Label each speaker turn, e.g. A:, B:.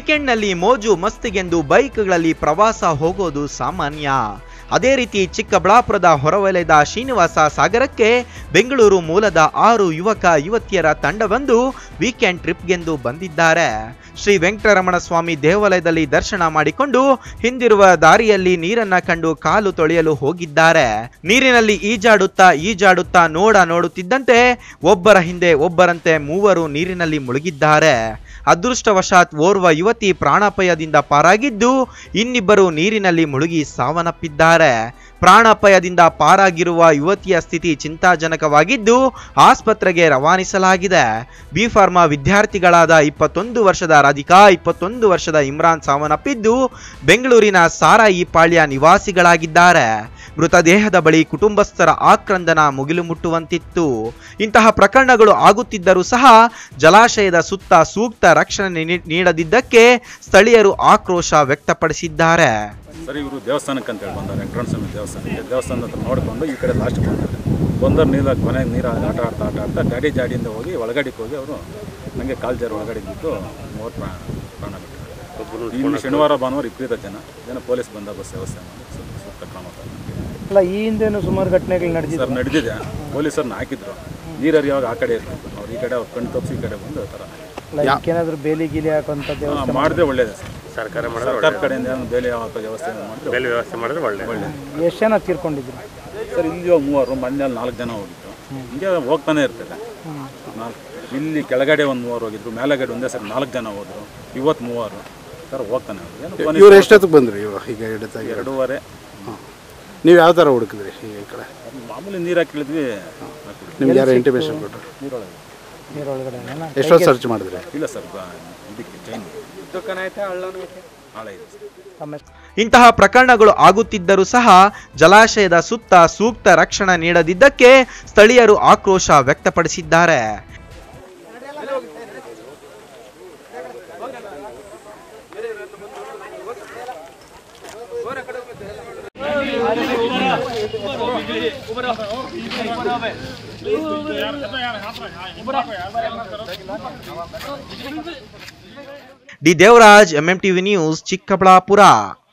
A: ವೀಕೆಂಡ್ನಲ್ಲಿ ಮೋಜು ಮಸ್ತಿಗೆಂದು ಬೈಕ್ಗಳಲ್ಲಿ ಪ್ರವಾಸ ಹೋಗೋದು ಸಾಮಾನ್ಯ ಅದೇ ರೀತಿ ಚಿಕ್ಕಬಳ್ಳಾಪುರದ ಹೊರವಲಯದ ಶ್ರೀನಿವಾಸ ಸಾಗರಕ್ಕೆ ಬೆಂಗಳೂರು ಮೂಲದ ಆರು ಯುವಕ ಯುವತಿಯರ ತಂಡವೊಂದು ವೀಕೆಂಡ್ ಟ್ರಿಪ್ಗೆಂದು ಬಂದಿದ್ದಾರೆ ಶ್ರೀ ವೆಂಕಟರಮಣ ಸ್ವಾಮಿ ದೇವಾಲಯದಲ್ಲಿ ದರ್ಶನ ಮಾಡಿಕೊಂಡು ಹಿಂದಿರುವ ದಾರಿಯಲ್ಲಿ ನೀರನ್ನ ಕಂಡು ಕಾಲು ತೊಳೆಯಲು ಹೋಗಿದ್ದಾರೆ ನೀರಿನಲ್ಲಿ ಈಜಾಡುತ್ತಾ ಈಜಾಡುತ್ತಾ ನೋಡ ನೋಡುತ್ತಿದ್ದಂತೆ ಒಬ್ಬರ ಹಿಂದೆ ಒಬ್ಬರಂತೆ ಮೂವರು ನೀರಿನಲ್ಲಿ ಮುಳುಗಿದ್ದಾರೆ ಅದೃಷ್ಟವಶಾತ್ ಓರ್ವ ಯುವತಿ ಪ್ರಾಣಾಪಾಯದಿಂದ ಪಾರಾಗಿದ್ದು ಇನ್ನಿಬ್ಬರು ನೀರಿನಲ್ಲಿ ಮುಳುಗಿ ಸಾವನ್ನಪ್ಪಿದ್ದಾರೆ ಪ್ರಾಣಾಪಾಯದಿಂದ ಪಾರಾಗಿರುವ ಯುವತಿಯ ಸ್ಥಿತಿ ಚಿಂತಾಜನಕವಾಗಿದ್ದು ಆಸ್ಪತ್ರೆಗೆ ರವಾನಿಸಲಾಗಿದೆ ಬಿ ಫಾರ್ಮಾ ವಿದ್ಯಾರ್ಥಿಗಳಾದ ಇಪ್ಪತ್ತೊಂದು ವರ್ಷದ ರಾಧಿಕಾ ಇಪ್ಪತ್ತೊಂದು ವರ್ಷದ ಇಮ್ರಾನ್ ಸಾವನ್ನಪ್ಪಿದ್ದು ಬೆಂಗಳೂರಿನ ಸಾರಾಯಿ ಪಾಳ್ಯ ನಿವಾಸಿಗಳಾಗಿದ್ದಾರೆ ಮೃತದೇಹದ ಬಳಿ ಕುಟುಂಬಸ್ಥರ ಆಕ್ರಂದನ ಮುಗಿಲು ಮುಟ್ಟುವಂತಿತ್ತು ಇಂತಹ ಪ್ರಕರಣಗಳು ಆಗುತ್ತಿದ್ದರೂ ಸಹ ಜಲಾಶಯದ ಸುತ್ತ ಸೂಕ್ತ ರಕ್ಷಣೆ ನೀ- ನೀಡದಿದ್ದಕ್ಕೆ ಸ್ಥಳೀಯರು ಆಕ್ರೋಶ ವ್ಯಕ್ತಪಡಿಸಿದ್ದಾರೆ
B: ಸರಿ ಇವರು ದೇವಸ್ಥಾನಕ್ಕೆ ಅಂತೇಳಿ ಬಂದವರು ವೆಂಕಟರಮಣ ಸ್ವಾಮಿ ದೇವಸ್ಥಾನಕ್ಕೆ ದೇವಸ್ಥಾನದ ಹತ್ರ ನೋಡಿಕೊಂಡು ಈ ಕಡೆ ಲಾಸ್ಟ್ ಬಂದರು ಬಂದವ್ರು ನೀರು ಕೊನೆಗೆ ನೀರು ಆಟ ಆಡ್ತಾ ಆಟ ಆಡ್ತಾ ಗಾಡಿ ಜಾಡಿಯಿಂದ ಹೋಗಿ ಒಳಗಡೆಗೆ ಹೋಗಿ ಅವರು ನನಗೆ ಕಾಲು ಜಾರಿ ಒಳಗಡೆ ಬಿದ್ದು ಮೂವತ್ತು ಪ್ರಾಣ ಪ್ರಾಣ ಬಿಟ್ಟರು ಇನ್ನು ಶನಿವಾರ ಭಾನುವಾರ ವಿಪರೀತ ಜನ ಜನ ಪೊಲೀಸ್ ಬಂದೋಬಸ್ತ್ ವ್ಯವಸ್ಥೆ ಮಾಡಿ ಸು- ಸೂಕ್ತ ಕ್ರಮ ತಗೊಂಡು.
C: ಅಲ್ಲ ಈ ಹಿಂದೆನೂ ಸುಮಾರು ಘಟನೆಗಳು ನಡೆದಿದೆ
B: ಸರ್ ನಡೆದಿದೆ ಪೊಲೀಸರನ್ನ ಹಾಕಿದ್ರು ನೀರು ಹರಿಯುವಾಗ ಆ ಕಡೆ ಇರ್ಬೇಕು ಅವ್ರು ಈ ಕಡೆ ಅವ್ರು ಕಣ್ಣು ತಪ್ಪಿಸಿ ಈ ಕಡೆ ಬಂದು ಆ ಥರ
C: ಅಲ್ಲ ಇದಕ್ಕೇನಾದ್ರೂ ಬೇಲಿ ಗೀಲಿ ಹಾಕುವಂಥದ್ದು
B: ಹಾ, ಮಾಡಿದ್ರೆ ಒಳ್ಳೇದೇ ಸರ್
D: ಸರ್ಕಾರ ಮಾಡಿದ್ರೆ
B: ಸರ್ಕಾರ ಕಡೆಯಿಂದ ಏನು ಬೇಲೆ ಹಾಕೋ ವ್ಯವಸ್ಥೆ ಮಾಡಿದ್ರೆ
D: ಬೆಲೆ ವ್ಯವಸ್ಥೆ ಮಾಡಿದ್ರೆ ಒಳ್ಳೆ
C: ಎಷ್ಟು ಜನ ತೀರ್ಕೊಂಡಿದ್ರು
B: ಸರ್ ಇಲ್ಲಿ ಇವಾಗ ಮೂವರು ಮನೇಲಿ ನಾಲ್ಕು ಜನ ಹೋಗಿತ್ತು ಹಿಂಗೆ ಹೋಗ್ತಾನೆ ಇರ್ತದೆ ನಾಲ್ಕು ಇಲ್ಲಿ ಕೆಳಗಡೆ ಒಂದು ಮೂವರು ಹೋಗಿದ್ರು ಮೇಲೆಗಡೆ ಒಂದೇ ಸರ್ ನಾಲ್ಕು ಜನ ಹೋದ್ರು ಇವತ್ತು ಮೂವರು ಸರ್ ಹೋಗ್ತಾನೆ ಹೋದ್ರು. ಏನು ಕೊನೆ
E: ಇವ್ರು ಎಷ್ಟೊತ್ತಿಗೆ ಬಂದ್ರಿ ಇವ ಈಗ ಹಿಡಿತಾಗಿ
B: ಎರಡೂವರೆ
E: ನೀವು ಯಾವ ಥರ ಹುಡುಕಿದ್ರಿ ಈಗ ಈ ಕಡೆ
B: ಮಾಮೂಲಿ ನೀರು ಹಾಕಿಳಿದ್ವಿ
E: ನಿಮ್ಗೆ ಯಾರು ಇಂಟಿಮೇಷನ್ ಕೊಟ್ಟರು
B: ನೀರೊಳಗೆ
C: ನೀರೊಳಗಡೆ
E: ಎಷ್ಟೊತ್ತು ಸರ್ಚ್ ಮಾಡಿದ್ರಿ
B: ಇಲ್ಲ ಸರ್ ಬ- ಇದಕ್ಕೆ ಚೈನ್ ಹಾಳ ಇದೆ ಸರ್
C: ತಮ್ಮ
A: ಇಂತಹ ಪ್ರಕರಣಗಳು ಆಗುತ್ತಿದ್ದರೂ ಸಹ ಜಲಾಶಯದ ಸುತ್ತ ಸೂಕ್ತ ರಕ್ಷಣೆ ನೀಡದಿದ್ದಕ್ಕೆ ಸ್ಥಳೀಯರು ಆಕ್ರೋಶ ವ್ಯಕ್ತಪಡಿಸಿದ್ದಾರೆ D Devaraj MM TV news Chikkaballapur